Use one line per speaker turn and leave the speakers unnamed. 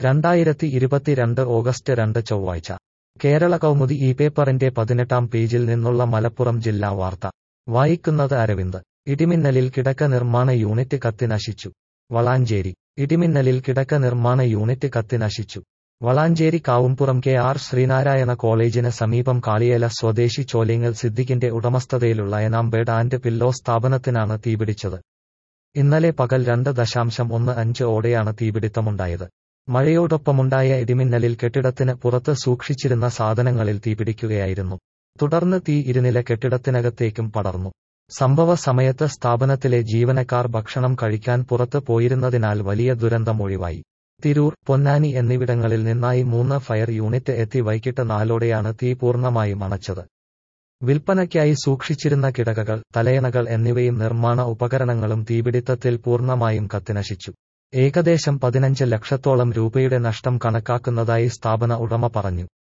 രണ്ടായിരത്തി ഇരുപത്തിരണ്ട് ഓഗസ്റ്റ് രണ്ട് ചൊവ്വാഴ്ച കേരള കൗമുദി ഈ പേപ്പറിന്റെ പതിനെട്ടാം പേജിൽ നിന്നുള്ള മലപ്പുറം ജില്ലാ വാർത്ത വായിക്കുന്നത് അരവിന്ദ് ഇടിമിന്നലിൽ കിടക്ക നിർമ്മാണ യൂണിറ്റ് കത്തിനശിച്ചു വളാഞ്ചേരി ഇടിമിന്നലിൽ കിടക്ക നിർമ്മാണ യൂണിറ്റ് കത്തിനശിച്ചു വളാഞ്ചേരി കാവുംപുറം കെ ആർ ശ്രീനാരായണ കോളേജിന് സമീപം കാളിയേല സ്വദേശി ചോലിങ്ങൽ സിദ്ദിഖിന്റെ ഉടമസ്ഥതയിലുള്ള എനാംബേഡ് ആൻഡ് പില്ലോ സ്ഥാപനത്തിനാണ് തീപിടിച്ചത് ഇന്നലെ പകൽ രണ്ട് ദശാംശം ഒന്ന് അഞ്ച് ഓടെയാണ് തീപിടിത്തമുണ്ടായത് മഴയോടൊപ്പമുണ്ടായ ഇടിമിന്നലിൽ കെട്ടിടത്തിന് പുറത്ത് സൂക്ഷിച്ചിരുന്ന സാധനങ്ങളിൽ തീപിടിക്കുകയായിരുന്നു തുടർന്ന് തീ ഇരുനില കെട്ടിടത്തിനകത്തേക്കും പടർന്നു സംഭവ സമയത്ത് സ്ഥാപനത്തിലെ ജീവനക്കാർ ഭക്ഷണം കഴിക്കാൻ പുറത്ത് പോയിരുന്നതിനാൽ വലിയ ദുരന്തം ഒഴിവായി തിരൂർ പൊന്നാനി എന്നിവിടങ്ങളിൽ നിന്നായി മൂന്ന് ഫയർ യൂണിറ്റ് എത്തി വൈകിട്ട് നാലോടെയാണ് തീ പൂർണ്ണമായും അണച്ചത് വിൽപ്പനയ്ക്കായി സൂക്ഷിച്ചിരുന്ന കിടകകൾ തലയണകൾ എന്നിവയും നിർമ്മാണ ഉപകരണങ്ങളും തീപിടിത്തത്തിൽ പൂർണ്ണമായും കത്തിനശിച്ചു ഏകദേശം പതിനഞ്ച് ലക്ഷത്തോളം രൂപയുടെ നഷ്ടം കണക്കാക്കുന്നതായി സ്ഥാപന ഉടമ പറഞ്ഞു